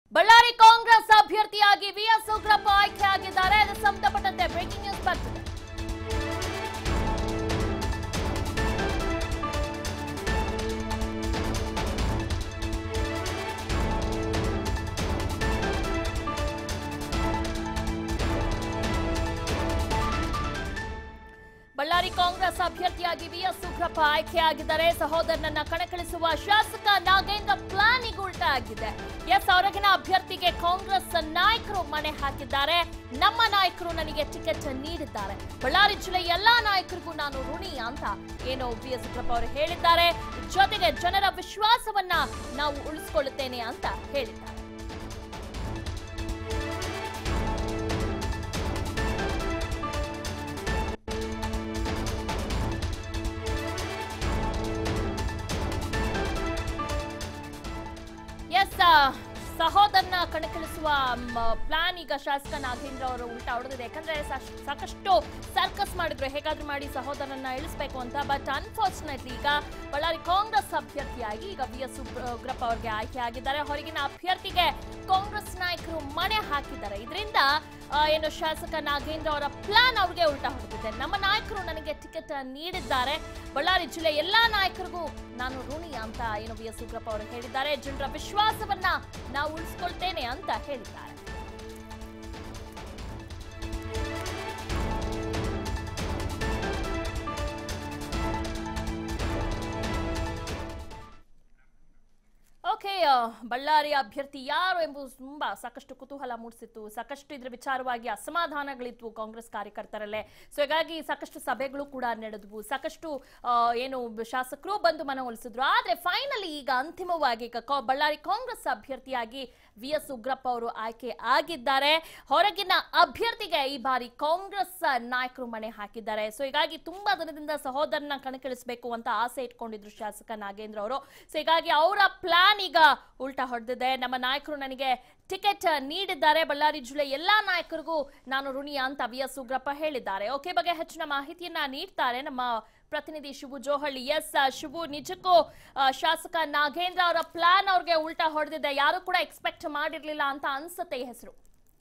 ಬಳ್ಳಾರಿ ಕಾಂಗ್ರೆಸ್ ಅಭ್ಯರ್ಥಿಯಾಗಿ ವಿಎಸ್ ಉಗ್ರಪ್ಪ ಆಯ್ಕೆಯಾಗಿದ್ದಾರೆ ಅದಕ್ಕೆ ಸಂಬಂಧಪಟ್ಟಂತೆ ಬ್ರೇಕಿಂಗ್ ನ್ಯೂಸ್ ಬರ್ತಿದೆ ಬಳ್ಳಾರಿ ಕಾಂಗ್ರೆಸ್ ಅಭ್ಯರ್ಥಿಯಾಗಿ ವಿಎಸ್ ಉಗ್ರಪ್ಪ ಆಯ್ಕೆಯಾಗಿದ್ದಾರೆ ಸಹೋದರನನ್ನ ಕಣಕ್ಕಿಳಿಸುವ ಶಾಸಕ ನಾಗೇಂದ್ರ ಪ್ಲಾನಿಗೆ ಉಲ್ಟಾ ಆಗಿದೆ ಎಸ್ ಹೊರಗಿನ ಅಭ್ಯರ್ಥಿಗೆ ಕಾಂಗ್ರೆಸ್ ನಾಯಕರು ಮನೆ ಹಾಕಿದ್ದಾರೆ ನಮ್ಮ ನಾಯಕರು ನನಗೆ ಟಿಕೆಟ್ ನೀಡಿದ್ದಾರೆ ಬಳ್ಳಾರಿ ಜಿಲ್ಲೆ ಎಲ್ಲಾ ನಾಯಕರಿಗೂ ನಾನು ಋಣಿ ಅಂತ ಏನು ವಿಎಸ್ ಉಗ್ರಪ್ಪ ಅವರು ಹೇಳಿದ್ದಾರೆ ಜೊತೆಗೆ ಜನರ ವಿಶ್ವಾಸವನ್ನ ನಾವು ಉಳಿಸಿಕೊಳ್ಳುತ್ತೇನೆ ಅಂತ ಹೇಳಿದ್ದಾರೆ ಎಸ್ ಸಹೋದರನ ಕಣಕ್ಕಿಳಿಸುವ ಪ್ಲಾನ್ ಈಗ ಶಾಸಕ ನಾಗೇಂದ್ರ ಅವರು ಉಲ್ಟಾ ಹೊಡೆದಿದೆ ಯಾಕಂದ್ರೆ ಸಾಶ್- ಸಾಕಷ್ಟು ಸರ್ಕಸ್ ಮಾಡಿದ್ರು ಹೇಗಾದ್ರೂ ಮಾಡಿ ಸಹೋದರನ ಇಳಿಸ್ಬೇಕು ಅಂತ ಬಟ್ ಅನ್ಫಾರ್ಚುನೇಟ್ಲಿ ಈಗ ಬಳ್ಳಾರಿ ಕಾಂಗ್ರೆಸ್ ಅಭ್ಯರ್ಥಿಯಾಗಿ ಈಗ ವಿ ಎಸ್ ಉಗ್ರಪ್ಪ ಅವರಿಗೆ ಆಯ್ಕೆ ಆಗಿದ್ದಾರೆ ಹೊರಗಿನ ಅಭ್ಯರ್ಥಿಗೆ ಕಾಂಗ್ರೆಸ್ ನಾಯಕರು ಮಣೆ ಹಾಕಿದ್ದಾರೆ ಇದರಿಂದ ಏನು ಶಾಸಕ ನಾಗೇಂದ್ರ ಅವರ ಪ್ಲಾನ್ ಅವ್ರಿಗೆ ಉಲ್ಟಾ ಹೊಡೆದಿದೆ ನಮ್ಮ ನಾಯಕರು ನನಗೆ ಟಿಕೆಟ್ ನೀಡಿದ್ದಾರೆ ಬಳ್ಳಾರಿ ಜಿಲ್ಲೆ ಎಲ್ಲಾ ನಾಯಕರಿಗೂ ನಾನು ಋಣಿ ಅಂತ ಏನು ವಿ ಎಸ್ ಉಗ್ರಪ್ಪ ಅವರು ಹೇಳಿದ್ದಾರೆ ಜನರ ವಿಶ್ವಾಸವನ್ನ ನಾವು ಉಳಿಸ್ಕೊಳ್ತೇನೆ ಅಂತ ಹೇಳಿದ್ದಾರೆ ಓಕೆ ಬಳ್ಳಾರಿ ಅಭ್ಯರ್ಥಿ ಯಾರು ಎಂಬುದು ತುಂಬಾ ಸಾಕಷ್ಟು ಕುತೂಹಲ ಮೂಡಿಸಿತ್ತು ಸಾಕಷ್ಟು ಇದ್ರ ವಿಚಾರವಾಗಿ ಅಸಮಾಧಾನಗಳಿದ್ವು ಕಾಂಗ್ರೆಸ್ ಕಾರ್ಯಕರ್ತರಲ್ಲೇ ಸೊ ಹೀಗಾಗಿ ಸಾಕಷ್ಟು ಸಭೆಗಳು ಕೂಡ ನಡೆದವು ಸಾಕಷ್ಟು ಆ, ಏನು ಶಾಸಕರು ಬಂದು ಮನವೊಲಿಸಿದ್ರು ಆದ್ರೆ ಫೈನಲಿ ಈಗ ಅಂತಿಮವಾಗಿ ಈಗ ಕಾ- ಬಳ್ಳಾರಿ ಕಾಂಗ್ರೆಸ್ ಅಭ್ಯರ್ಥಿಯಾಗಿ ವಿ ಎಸ್ ಉಗ್ರಪ್ಪ ಅವರು ಆಯ್ಕೆ ಆಗಿದ್ದಾರೆ ಹೊರಗಿನ ಅಭ್ಯರ್ಥಿಗೆ ಈ ಬಾರಿ ಕಾಂಗ್ರೆಸ್ ನಾಯಕರು ಮಣೆ ಹಾಕಿದ್ದಾರೆ ಸೊ ಹೀಗಾಗಿ ತುಂಬಾ ದಿನದಿಂದ ಸಹೋದರನ ಕಣಕ್ಕಿಳಿಸಬೇಕು ಅಂತ ಆಸೆ ಇಟ್ಕೊಂಡಿದ್ರು ಶಾಸಕ ನಾಗೇಂದ್ರ ಅವರು ಸೊ ಹೀಗಾಗಿ ಅವರ ಪ್ಲಾನ್ ಈಗ ಉಲ್ಟಾ ಹೊಡೆದಿದೆ ನಮ್ಮ ನಾಯಕರು ನನಗೆ ಟಿಕೆಟ್ ನೀಡಿದ್ದಾರೆ ಬಳ್ಳಾರಿ ಜಿಲ್ಲೆ ಎಲ್ಲಾ ನಾಯಕರಿಗೂ ನಾನು ಋಣಿ ಅಂತ ವಿ ಎಸ್ ಉಗ್ರಪ್ಪ ಹೇಳಿದ್ದಾರೆ ಓಕೆ ಬಗ್ಗೆ ಹೆಚ್ಚಿನ ಮಾಹಿತಿಯನ್ನ ನೀಡ್ತಾರೆ ನಮ್ಮ ಪ್ರತಿನಿಧಿ ಶಿವು ಜೋಹಳ್ಳಿ ಎಸ್ ಶಿವು ನಿಜಕ್ಕೂ ಆ, ಶಾಸಕ ನಾಗೇಂದ್ರ ಅವರ ಪ್ಲಾನ್ ಅವ್ರಿಗೆ ಉಲ್ಟಾ ಹೊಡೆದಿದೆ ಯಾರು ಕೂಡ ಎಕ್ಸ್ಪೆಕ್ಟ್ ಮಾಡಿರ್ಲಿಲ್ಲ ಅಂತ ಅನ್ಸುತ್ತೆ ಈ ಹೆಸರು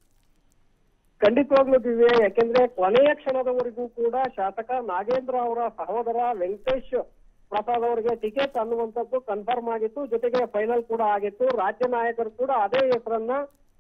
ಖಂಡಿತವಾಗ್ಲೂ ದಿವ್ಯ ಯಾಕೆಂದ್ರೆ ಕೊನೆಯ ಕ್ಷಣದವರೆಗೂ ಕೂಡ ಶಾಸಕ ನಾಗೇಂದ್ರ ಅವರ ಸಹೋದರ ವೆಂಕಟೇಶ್ ಪ್ರಸಾದ್ ಅವರಿಗೆ ಟಿಕೆಟ್ ಅನ್ನುವಂಥದ್ದು ಕನ್ಫರ್ಮ್ ಆಗಿತ್ತು ಜೊತೆಗೆ ಫೈನಲ್ ಕೂಡ ಆಗಿತ್ತು ರಾಜ್ಯ ನಾಯಕರು ಕೂಡ ಅದೇ ಹೆಸರನ್ನ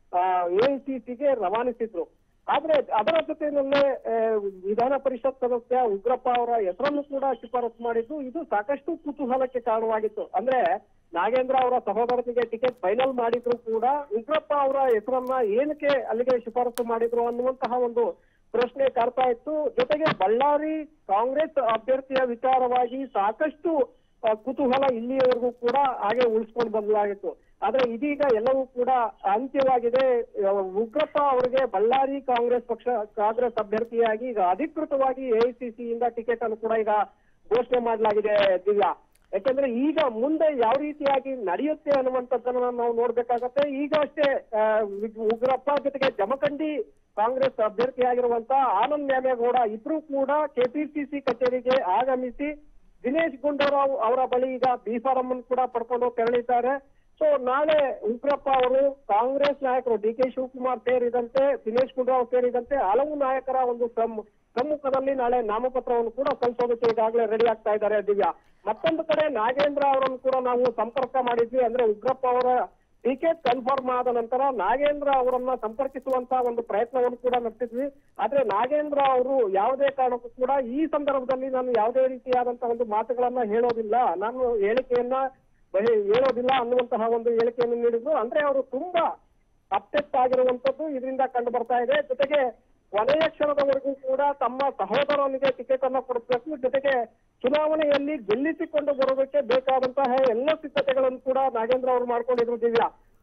ಎಐಸಿಸಿಗೆ ರವಾನಿಸಿದ್ರು ಆದ್ರೆ ಅದರ ಜೊತೆಯಲ್ಲೇ ಆ, ವಿಧಾನ ಪರಿಷತ್ ಸದಸ್ಯ ಉಗ್ರಪ್ಪ ಅವರ ಹೆಸರನ್ನು ಕೂಡ ಶಿಫಾರಸು ಮಾಡಿದ್ದು ಇದು ಸಾಕಷ್ಟು ಕುತೂಹಲಕ್ಕೆ ಕಾರಣವಾಗಿತ್ತು ಅಂದ್ರೆ ನಾಗೇಂದ್ರ ಅವರ ಸಹೋದರನಿಗೆ ಟಿಕೆಟ್ ಫೈನಲ್ ಮಾಡಿದ್ರು ಕೂಡ ಉಗ್ರಪ್ಪ ಅವರ ಹೆಸರನ್ನ ಏನಕ್ಕೆ ಅಲ್ಲಿಗೆ ಶಿಫಾರಸು ಮಾಡಿದ್ರು ಅನ್ನುವಂತಹ ಒಂದು ಪ್ರಶ್ನೆ ಕಾಡ್ತಾ ಇತ್ತು ಜೊತೆಗೆ ಬಳ್ಳಾರಿ ಕಾಂಗ್ರೆಸ್ ಅಭ್ಯರ್ಥಿಯ ವಿಚಾರವಾಗಿ ಸಾಕಷ್ಟು ಆ, ಕುತೂಹಲ ಇಲ್ಲಿಯವರೆಗೂ ಕೂಡ ಹಾಗೆ ಉಳಿಸ್ಕೊಂಡು ಬಂದಾಗಿತ್ತು ಆದ್ರೆ ಇದೀಗ ಎಲ್ಲವೂ ಕೂಡ ಅಂತ್ಯವಾಗಿದೆ ಆ, ಉಗ್ರಪ್ಪ ಅವರಿಗೆ ಬಳ್ಳಾರಿ ಕಾಂಗ್ರೆಸ್ ಪಕ್ಷ ಕಾಂಗ್ರೆಸ್ ಅಭ್ಯರ್ಥಿಯಾಗಿ ಈಗ ಅಧಿಕೃತವಾಗಿ ಎಐಸಿಸಿ ಇಂದ ಟಿಕೆಟ್ ಅನ್ನು ಕೂಡ ಈಗ ಘೋಷಣೆ ಮಾಡಲಾಗಿದೆ ದಿವ್ಯಾ ಯಾಕೆಂದ್ರೆ ಈಗ ಮುಂದೆ ಯಾವ ರೀತಿಯಾಗಿ ನಡೆಯುತ್ತೆ ಅನ್ನುವಂಥದ್ದನ್ನ ನಾವು ನೋಡ್ಬೇಕಾಗತ್ತೆ ಈಗ ಅಷ್ಟೇ ಆ, ಉಗ್- ಉಗ್ರಪ್ಪ ಜೊತೆಗೆ ಜಮಖಂಡಿ ಕಾಂಗ್ರೆಸ್ ಅಭ್ಯರ್ಥಿಯಾಗಿರುವಂತ ಆನಂದ್ ನ್ಯಾಮೇಗೌಡ ಇಬ್ರು ಕೂಡ ಕೆಪಿಸಿಸಿ ಕಚೇರಿಗೆ ಆಗಮಿಸಿ ದಿನೇಶ್ ಗುಂಡೂರಾವ್ ಅವರ ಬಳಿ ಈಗ ಬಿ ಫಾರಂ ಅನ್ನು ಕೂಡ ಪಡ್ಕೊಂಡು ತೆರಳಿದ್ದಾರೆ ಸೊ ನಾಳೆ ಉಗ್ರಪ್ಪ ಅವರು ಕಾಂಗ್ರೆಸ್ ನಾಯಕರು ಡಿ ಕೆ ಶಿವಕುಮಾರ್ ಸೇರಿದಂತೆ ದಿನೇಶ್ ಗುಂಡೂರಾವ್ ಸೇರಿದಂತೆ ಹಲವು ನಾಯಕರ ಒಂದು ಸಮ್- ಸಮ್ಮುಖದಲ್ಲಿ ನಾಳೆ ನಾಮಪತ್ರವನ್ನು ಕೂಡ ಸಲ್ಲಿಸೋದಕ್ಕೆ ಈಗಾಗಲೇ ರೆಡಿ ಆಗ್ತಾ ಇದ್ದಾರೆ ದಿವ್ಯಾ ಮತ್ತೊಂದು ಕಡೆ ನಾಗೇಂದ್ರ ಅವರನ್ನು ಕೂಡ ನಾವು ಸಂಪರ್ಕ ಮಾಡಿದ್ವಿ ಅಂದ್ರೆ ಉಗ್ರಪ್ಪ ಅವರ ಟಿಕೆಟ್ ಕನ್ಫರ್ಮ್ ಆದ ನಂತರ ನಾಗೇಂದ್ರ ಅವರನ್ನ ಸಂಪರ್ಕಿಸುವಂತ ಒಂದು ಪ್ರಯತ್ನವನ್ನು ಕೂಡ ನಡೆಸಿದ್ವಿ ಆದ್ರೆ ನಾಗೇಂದ್ರ ಅವರು ಯಾವುದೇ ಕಾರಣಕ್ಕೂ ಕೂಡ ಈ ಸಂದರ್ಭದಲ್ಲಿ ನಾನು ಯಾವುದೇ ರೀತಿಯಾದಂತಹ ಒಂದು ಮಾತುಗಳನ್ನ ಹೇಳೋದಿಲ್ಲ ನಾನು ಹೇಳಿಕೆಯನ್ನ ಬರೀ ಹೇಳೋದಿಲ್ಲ ಅನ್ನುವಂತಹ ಒಂದು ಹೇಳಿಕೆಯನ್ನು ನೀಡಿದ್ರು ಅಂದ್ರೆ ಅವರು ತುಂಬಾ ಅಪ್ಸೆಟ್ ಆಗಿರುವಂತದ್ದು ಇದರಿಂದ ಕಂಡು ಬರ್ತಾ ಇದೆ ಜೊತೆಗೆ ಕೊನೆಯ ಕ್ಷಣದವರೆಗೂ ಕೂಡ ತಮ್ಮ ಸಹೋದರನಿಗೆ ಟಿಕೆಟ್ ಅನ್ನ ಕೊಡಿಸಬೇಕು ಜೊತೆಗೆ ಚುನಾವಣೆಯಲ್ಲಿ ಗೆಲ್ಲಿಸಿಕೊಂಡು ಬರೋದಕ್ಕೆ ಬೇಕಾದಂತಹ ಎಲ್ಲ ಸಿದ್ಧತೆಗಳನ್ನು ಕೂಡ ನಾಗೇಂದ್ರ ಅವರು ಮಾಡ್ಕೊಂಡಿದ್ರು ದಿವ್ಯಾ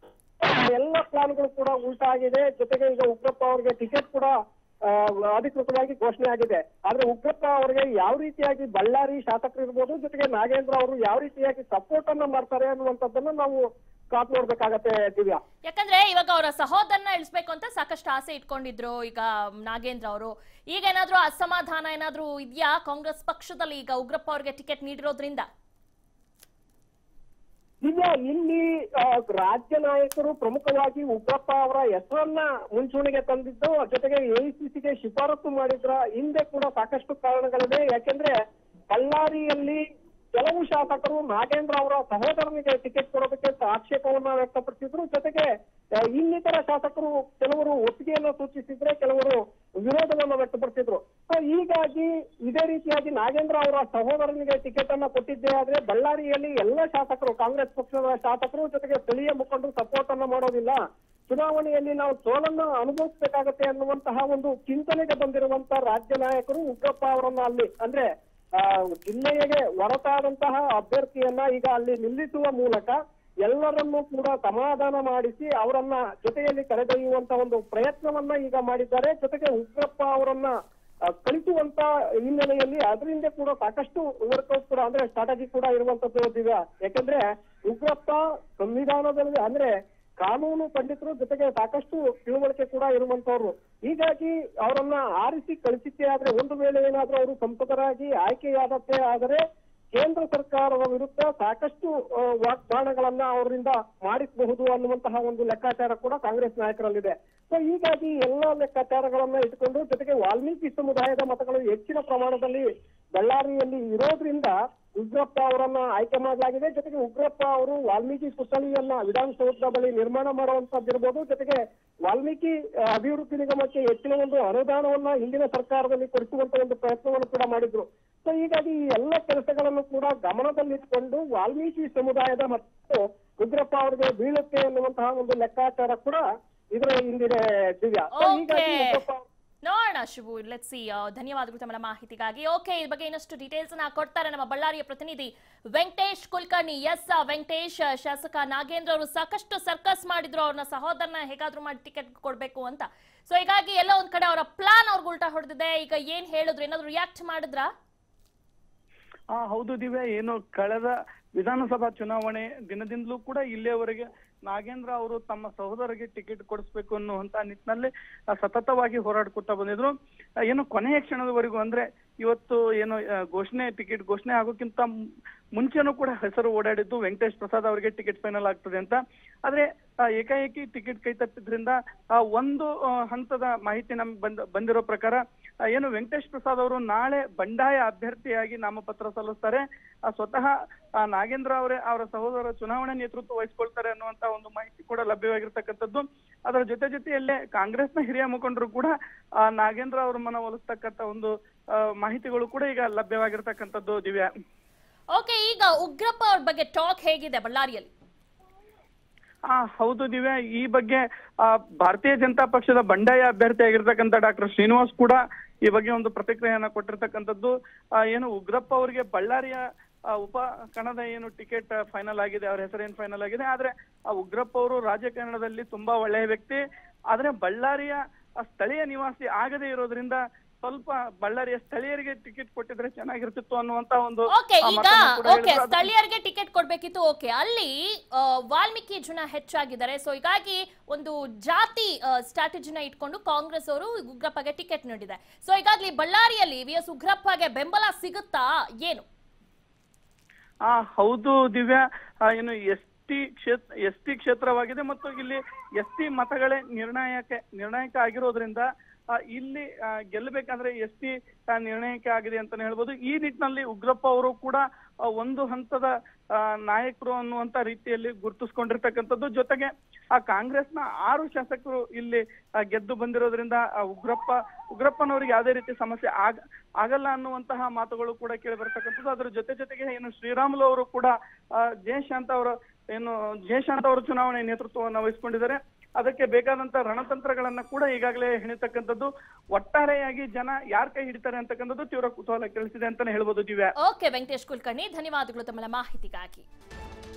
ಎಲ್ಲ ಪ್ಲಾನ್ಗಳು ಕೂಡ ಉಲ್ಟಾ ಆಗಿದೆ ಜೊತೆಗೆ ಈಗ ಉಗ್ರಪ್ಪ ಅವರಿಗೆ ಟಿಕೆಟ್ ಕೂಡ ಆ, ಅಧಿಕೃತವಾಗಿ ಘೋಷಣೆ ಆಗಿದೆ ಆದ್ರೆ ಉಗ್ರಪ್ಪ ಅವರಿಗೆ ಯಾವ ರೀತಿಯಾಗಿ ಬಳ್ಳಾರಿ ಶಾಸಕರು ಇರ್ಬೋದು ಜೊತೆಗೆ ನಾಗೇಂದ್ರ ಅವರು ಯಾವ ರೀತಿಯಾಗಿ ಸಪೋರ್ಟ್ ಅನ್ನ ಮಾಡ್ತಾರೆ ಅನ್ನುವಂಥದ್ದನ್ನ ನಾವು ಕಾತ್ ನೋಡ್ಬೇಕಾಗತ್ತೆ ದಿವ್ಯಾ ಯಾಕಂದ್ರೆ ಇವಾಗ ಅವರ ಸಹೋದರನ ಇಳಿಸ್ಬೇಕು ಅಂತ ಸಾಕಷ್ಟು ಆಸೆ ಇಟ್ಕೊಂಡಿದ್ರು ಈಗ ನಾಗೇಂದ್ರ ಅವರು ಈಗ ಏನಾದ್ರೂ ಅಸಮಾಧಾನ ಏನಾದ್ರೂ ಇದೆಯಾ ಕಾಂಗ್ರೆಸ್ ಪಕ್ಷದಲ್ಲಿ ಈಗ ಉಗ್ರಪ್ಪ ಅವರಿಗೆ ಟಿಕೆಟ್ ನೀಡಿರೋದ್ರಿಂದ ದಿವ್ಯಾ ಇಲ್ಲಿ ಆ, ರಾಜ್ಯ ನಾಯಕರು ಪ್ರಮುಖವಾಗಿ ಉಗ್ರಪ್ಪ ಅವರ ಹೆಸರನ್ನ ಮುಂಚೂಣಿಗೆ ತಂದಿದ್ದು ಜೊತೆಗೆ ಎಐಸಿಸಿಗೆ ಶಿಫಾರಸು ಮಾಡಿದ್ರ ಹಿಂದೆ ಕೂಡ ಸಾಕಷ್ಟು ಕಾರಣಗಳಿವೆ ಯಾಕೆಂದ್ರೆ ಬಳ್ಳಾರಿಯಲ್ಲಿ ಕೆಲವು ಶಾಸಕರು ನಾಗೇಂದ್ರ ಅವರ ಸಹೋದರನಿಗೆ ಟಿಕೆಟ್ ಕೊಡೋದಕ್ಕೆ ಆಕ್ಷೇಪವನ್ನ ವ್ಯಕ್ತಪಡಿಸಿದ್ರು ಜೊತೆಗೆ ಆ, ಇನ್ನಿತರ ಶಾಸಕರು ಕೆಲವರು ಒಪ್ಪಿಗೆಯನ್ನ ಸೂಚಿಸಿದ್ರೆ ಕೆಲವರು ವಿರೋಧವನ್ನ ವ್ಯಕ್ತಪಡಿಸಿದ್ರು ಸೊ ಹೀಗಾಗಿ ಇದೇ ರೀತಿಯಾಗಿ ನಾಗೇಂದ್ರ ಅವರ ಸಹೋದರನಿಗೆ ಟಿಕೆಟ್ ಅನ್ನ ಕೊಟ್ಟಿದ್ದೇ ಆದ್ರೆ ಬಳ್ಳಾರಿಯಲ್ಲಿ ಎಲ್ಲ ಶಾಸಕರು ಕಾಂಗ್ರೆಸ್ ಪಕ್ಷದ ಶಾಸಕರು ಜೊತೆಗೆ ಸ್ಥಳೀಯ ಮುಖಂಡರು ಸಪೋರ್ಟ್ ಅನ್ನ ಮಾಡೋದಿಲ್ಲ ಚುನಾವಣೆಯಲ್ಲಿ ನಾವು ಸೋಲನ್ನ ಅನುಭವಿಸಬೇಕಾಗತ್ತೆ ಅನ್ನುವಂತಹ ಒಂದು ಚಿಂತನೆಗೆ ಬಂದಿರುವಂತ ರಾಜ್ಯ ನಾಯಕರು ಉಗ್ರಪ್ಪ ಅವರನ್ನ ಅಲ್ಲಿ ಅಂದ್ರೆ ಆ, ಜಿಲ್ಲೆಗೆ ಹೊರತಾದಂತಹ ಅಭ್ಯರ್ಥಿಯನ್ನ ಈಗ ಅಲ್ಲಿ ನಿಲ್ಲಿಸುವ ಮೂಲಕ ಎಲ್ಲರನ್ನೂ ಕೂಡ ಸಮಾಧಾನ ಮಾಡಿಸಿ ಅವರನ್ನ ಜೊತೆಯಲ್ಲಿ ಕರೆದೊಯ್ಯುವಂತ ಒಂದು ಪ್ರಯತ್ನವನ್ನ ಈಗ ಮಾಡಿದ್ದಾರೆ ಜೊತೆಗೆ ಉಗ್ರಪ್ಪ ಅವರನ್ನ ಆ, ಕಳಿಸುವಂತ ಹಿನ್ನೆಲೆಯಲ್ಲಿ ಅದರಿಂದ ಕೂಡ ಸಾಕಷ್ಟು ವರ್ಕೌಟ್ ಕೂಡ ಅಂದ್ರೆ ಸ್ಟ್ರಾಟಜಿ ಕೂಡ ಇರುವಂತದ್ದು ದಿವ್ಯಾ ಯಾಕಂದ್ರೆ ಉಗ್ರಪ್ಪ ಸಂವಿಧಾನದಲ್ಲಿ ಅಂದ್ರೆ ಕಾನೂನು ಪಂಡಿತರು ಜೊತೆಗೆ ಸಾಕಷ್ಟು ತಿಳುವಳಿಕೆ ಕೂಡ ಇರುವಂತವ್ರು ಹೀಗಾಗಿ ಅವರನ್ನ ಆರಿಸಿ ಕಳಿಸಿದ್ದೇ ಆದ್ರೆ ಒಂದು ವೇಳೆ ಏನಾದ್ರೂ ಅವರು ಸಂಸದರಾಗಿ ಆಯ್ಕೆಯಾದದ್ದೇ ಆದರೆ ಕೇಂದ್ರ ಸರ್ಕಾರದ ವಿರುದ್ಧ ಸಾಕಷ್ಟು ಆ, ವಾಗ್ದಾನಗಳನ್ನ ಅವರಿಂದ ಮಾಡಿಸಬಹುದು ಅನ್ನುವಂತಹ ಒಂದು ಲೆಕ್ಕಾಚಾರ ಕೂಡ ಕಾಂಗ್ರೆಸ್ ನಾಯಕರಲ್ಲಿದೆ ಸೊ ಹೀಗಾಗಿ ಎಲ್ಲ ಲೆಕ್ಕಾಚಾರಗಳನ್ನ ಇಟ್ಕೊಂಡು ಜೊತೆಗೆ ವಾಲ್ಮೀಕಿ ಸಮುದಾಯದ ಮತಗಳು ಹೆಚ್ಚಿನ ಪ್ರಮಾಣದಲ್ಲಿ ಬಳ್ಳಾರಿಯಲ್ಲಿ ಇರೋದ್ರಿಂದ ಉಗ್ರಪ್ಪ ಅವರನ್ನ ಆಯ್ಕೆ ಮಾಡಲಾಗಿದೆ ಜೊತೆಗೆ ಉಗ್ರಪ್ಪ ಅವರು ವಾಲ್ಮೀಕಿ ಪುತ್ಥಳಿಯನ್ನ ವಿಧಾನಸೌಧದ ಬಳಿ ನಿರ್ಮಾಣ ಮಾಡುವಂತದ್ದಿರ್ಬೋದು ಜೊತೆಗೆ ವಾಲ್ಮೀಕಿ ಆ, ಅಭಿವೃದ್ಧಿ ನಿಗಮಕ್ಕೆ ಹೆಚ್ಚಿನ ಒಂದು ಅನುದಾನವನ್ನ ಹಿಂದಿನ ಸರ್ಕಾರದಲ್ಲಿ ಕೊಡಿಸುವಂತ ಒಂದು ಪ್ರಯತ್ನವನ್ನು ಕೂಡ ಮಾಡಿದ್ರು ಸೊ ಹೀಗಾಗಿ ಈ ಎಲ್ಲ ಕೆಲಸಗಳನ್ನು ಕೂಡ ಗಮನದಲ್ಲಿಟ್ಕೊಂಡು ವಾಲ್ಮೀಕಿ ಸಮುದಾಯದ ಮತ್ತು ಉಗ್ರಪ್ಪ ಅವರಿಗೆ ಬೀಳುತ್ತೆ ಅನ್ನುವಂತಹ ಒಂದು ಲೆಕ್ಕಾಚಾರ ಕೂಡ ಇದರ ಹಿಂದಿನ ದಿವ್ಯಾ So ಹೀಗಾಗಿ Okay. ಉಗ್ರಪ್ಪ ಅವರು- ನೋಡೋಣ ಶಿವು ಲೆಟ್ಸ್ ಸಿ ಧನ್ಯವಾದಗಳು ತಮ್ಮ ಮಾಹಿತಿಗಾಗಿ ಓಕೆ ಈ ಬಗ್ಗೆ ಇನ್ನಷ್ಟು ಡೀಟೇಲ್ಸ್ ನ ಕೊಡ್ತಾರೆ ನಮ್ಮ ಬಳ್ಳಾರಿಯ ಪ್ರತಿನಿಧಿ ವೆಂಕಟೇಶ್ ಕುಲಕರ್ಣಿ ಎಸ್ ವೆಂಕಟೇಶ್ ಶಾಸಕ ನಾಗೇಂದ್ರ ಅವರು ಸಾಕಷ್ಟು ಸರ್ಕಸ್ ಮಾಡಿದ್ರು ಅವ್ರನ್ನ ಸಹೋದರನ ಹೇಗಾದ್ರೂ ಮಾಡಿ ಟಿಕೆಟ್ ಕೊಡ್ಬೇಕು ಅಂತ ಸೊ ಹೀಗಾಗಿ ಎಲ್ಲ ಒಂದ್ ಕಡೆ ಅವರ ಪ್ಲಾನ್ ಅವ್ರಿಗೆ ಉಲ್ಟಾ ಹೊಡೆದಿದೆ ಈಗ ಏನ್ ಹೇಳಿದ್ರು ಏನಾದ್ರು ರಿಯಾಕ್ಟ್ ಮಾಡಿದ್ರಾ ಆ ಹೌದು ದಿವ್ಯಾ ಏನು ಕಳೆದ ವಿಧಾನಸಭಾ ಚುನಾವಣೆ ದಿನದಿಂದಲೂ ಕೂಡ ಇಲ್ಲಿಯವರೆಗೆ ನಾಗೇಂದ್ರ ಅವರು ತಮ್ಮ ಸಹೋದರಿಗೆ ಟಿಕೆಟ್ ಕೊಡಿಸ್ಬೇಕು ಅನ್ನುವಂತ ನಿಟ್ಟಿನಲ್ಲಿ ಆ, ಸತತವಾಗಿ ಹೋರಾಡ್ಕೊತಾ ಬಂದಿದ್ರು ಆ, ಏನು ಕೊನೆಯ ಕ್ಷಣದವರೆಗೂ ಅಂದ್ರೆ ಇವತ್ತು ಏನು ಆ, ಘೋಷಣೆ ಟಿಕೆಟ್ ಘೋಷಣೆ ಆಗೋಕ್ಕಿಂತ ಮು- ಮುಂಚೆನೂ ಕೂಡ ಹೆಸರು ಓಡಾಡಿದ್ದು ವೆಂಕಟೇಶ್ ಪ್ರಸಾದ್ ಅವರಿಗೆ ಟಿಕೆಟ್ ಫೈನಲ್ ಆಗ್ತದೆ ಅಂತ ಆದ್ರೆ ಆ, ಏಕಾಏಕಿ ಟಿಕೆಟ್ ಕೈ ತಪ್ಪಿದ್ರಿಂದ ಆ ಒಂದು ಆ, ಹಂತದ ಮಾಹಿತಿ ನಮ್ಗೆ ಬಂದ ಬಂದಿರೋ ಪ್ರಕಾರ ಆ, ಏನು ವೆಂಕಟೇಶ್ ಪ್ರಸಾದ್ ಅವರು ನಾಳೆ ಬಂಡಾಯ ಅಭ್ಯರ್ಥಿಯಾಗಿ ನಾಮಪತ್ರ ಸಲ್ಲಿಸ್ತಾರೆ ಆ, ಸ್ವತಃ ಆ, ನಾಗೇಂದ್ರ ಅವರೇ ಅವರ ಸಹೋದರ ಚುನಾವಣೆ ನೇತೃತ್ವ ವಹಿಸ್ಕೊಳ್ತಾರೆ ಅನ್ನುವಂತ ಒಂದು ಮಾಹಿತಿ ಕೂಡ ಲಭ್ಯವಾಗಿರ್ತಕ್ಕಂಥದ್ದು ಅದರ ಜೊತೆ ಜೊತೆಯಲ್ಲೇ ಕಾಂಗ್ರೆಸ್ನ ಹಿರಿಯ ಮುಖಂಡರು ಕೂಡ ಆ, ನಾಗೇಂದ್ರ ಅವರ ಮನವೊಲಿಸ್ತಕ್ಕಂಥ ಒಂದು ಆ, ಮಾಹಿತಿಗಳು ಕೂಡ ಈಗ ಲಭ್ಯವಾಗಿರ್ತಕ್ಕಂಥದ್ದು ದಿವ್ಯಾ ಓಕೆ ಈಗ ಉಗ್ರಪ್ಪ ಅವ್ರ ಬಗ್ಗೆ ಟಾಕ್ ಹೇಗಿದೆ ಬಳ್ಳಾರಿಯಲ್ಲಿ ಆ ಹೌದು ದಿವ್ಯಾ ಈ ಬಗ್ಗೆ ಆ, ಭಾರತೀಯ ಜನತಾ ಪಕ್ಷದ ಬಂಡಾಯ ಅಭ್ಯರ್ಥಿ ಆಗಿರ್ತಕ್ಕಂಥ ಡಾಕ್ಟರ್ ಶ್ರೀನಿವಾಸ್ ಕೂಡ ಈ ಬಗ್ಗೆ ಒಂದು ಪ್ರತಿಕ್ರಿಯೆಯನ್ನ ಕೊಟ್ಟಿರ್ತಕ್ಕಂಥದ್ದು ಆ, ಏನು ಉಗ್ರಪ್ಪ ಅವರಿಗೆ ಬಳ್ಳಾರಿಯ ಆ, ಉಪ ಕಣದ ಏನು ಟಿಕೆಟ್ ಫೈನಲ್ ಆಗಿದೆ ಅವ್ರ ಹೆಸರೇನು ಫೈನಲ್ ಆಗಿದೆ ಆದ್ರೆ ಆ ಉಗ್ರಪ್ಪ ಅವರು ರಾಜಕಾರಣದಲ್ಲಿ ತುಂಬಾ ಒಳ್ಳೆಯ ವ್ಯಕ್ತಿ ಆದ್ರೆ ಬಳ್ಳಾರಿಯ ಆ ಸ್ಥಳೀಯ ನಿವಾಸಿ ಆಗದೇ ಇರೋದ್ರಿಂದ ಸ್ವಲ್ಪ ಬಳ್ಳಾರಿಯ ಸ್ಥಳೀಯರಿಗೆ ಟಿಕೆಟ್ ಕೊಟ್ಟಿದ್ರೆ ಚೆನ್ನಾಗಿರ್ತಿತ್ತು ಅನ್ನುವಂತ ಒಂದು ಓಕೆ ಆ ಈಗ ಮಾತನ್ನ ಕೂಡ ಓಕೆ ಹೇಳಿದ್ರು. ಅದು- ಸ್ಥಳೀಯರಿಗೆ ಟಿಕೆಟ್ ಕೊಡ್ಬೇಕಿತ್ತು ಓಕೆ ಅಲ್ಲಿ ಆ, ವಾಲ್ಮೀಕಿ ಜನ ಹೆಚ್ಚಾಗಿದ್ದಾರೆ ಸೊ ಹೀಗಾಗಿ ಒಂದು ಜಾತಿ ಸ್ಟ್ರಾಟಜಿನ ಇಟ್ಕೊಂಡು ಕಾಂಗ್ರೆಸ್ ಅವರು ಉಗ್ರಪ್ಪಗೆ ಟಿಕೆಟ್ ನೀಡಿದೆ ಸೊ ಹೀಗಾಗಿ ಬಳ್ಳಾರಿಯಲ್ಲಿ ವಿ ಎಸ್ ಉಗ್ರಪ್ಪಗೆ ಬೆಂಬಲ ಸಿಗುತ್ತಾ ಏನು ಆ ಹೌದು ದಿವ್ಯಾ ಆ, ಏನು ಎಸ್ ಟಿ ಕ್ಷೇತ್ರ ಎಸ್ ಟಿ ಕ್ಷೇತ್ರವಾಗಿದೆ ಮತ್ತು ಇಲ್ಲಿ ಎಸ್ ಟಿ ಮತಗಳೇ ನಿರ್ಣಾಯಕ ನಿರ್ಣಾಯಕ ಆಗಿರೋದ್ರಿಂದ ಆ, ಇಲ್ಲಿ ಆ, ಗೆಲ್ಲಬೇಕಂದ್ರೆ ಎಸ್ ಟಿ ನಿರ್ಣಯಕ್ಕೆ ಆಗಿದೆ ಅಂತಾನೆ ಹೇಳ್ಬೋದು ಈ ನಿಟ್ಟಿನಲ್ಲಿ ಉಗ್ರಪ್ಪ ಅವರು ಕೂಡ ಆ, ಒಂದು ಹಂತದ ಆ, ನಾಯಕರು ಅನ್ನುವಂತ ರೀತಿಯಲ್ಲಿ ಗುರುತಿಸ್ಕೊಂಡಿರ್ತಕ್ಕಂಥದ್ದು ಜೊತೆಗೆ ಆ ಕಾಂಗ್ರೆಸ್ನ ಆರು ಶಾಸಕರು ಇಲ್ಲಿ ಆ, ಗೆದ್ದು ಬಂದಿರೋದ್ರಿಂದ ಆ ಉಗ್ರಪ್ಪ ಉಗ್ರಪ್ಪನವರಿಗೆ ಯಾವುದೇ ರೀತಿ ಸಮಸ್ಯೆ ಆಗ ಆಗಲ್ಲ ಅನ್ನುವಂತಹ ಮಾತುಗಳು ಕೂಡ ಕೇಳಿ ಬರ್ತಕ್ಕಂಥದ್ದು ಅದ್ರ ಜೊತೆ ಜೊತೆಗೆ ಏನು ಶ್ರೀರಾಮುಲು ಅವರು ಕೂಡ ಆ, ಜಯಶಾಂತ್ ಅವರ ಏನು ಜಯಶಾಂತ್ ಅವರು ಚುನಾವಣೆ ನೇತೃತ್ವವನ್ನು ವಹಿಸಿಕೊಂಡಿದ್ದಾರೆ ಅದಕ್ಕೆ ಬೇಕಾದಂತ ರಣತಂತ್ರಗಳನ್ನ ಕೂಡ ಈಗಾಗಲೇ ಹೆಣಿತಕ್ಕಂಥದ್ದು ಒಟ್ಟಾರೆಯಾಗಿ ಜನ ಯಾರ ಕೈ ಹಿಡಿತಾರೆ ಅಂತಕ್ಕಂಥದ್ದು ತೀವ್ರ ಕುತೂಹಲ ಕೇಳಿಸಿದೆ ಅಂತಾನೆ ಹೇಳ್ಬೋದು ದಿವ್ಯಾ ಓಕೆ ವೆಂಕಟೇಶ್ ಕುಲಕರ್ಣಿ ಧನ್ಯವಾದಗಳು ತಮ್ಮ ಮಾಹಿತಿಗಾಗಿ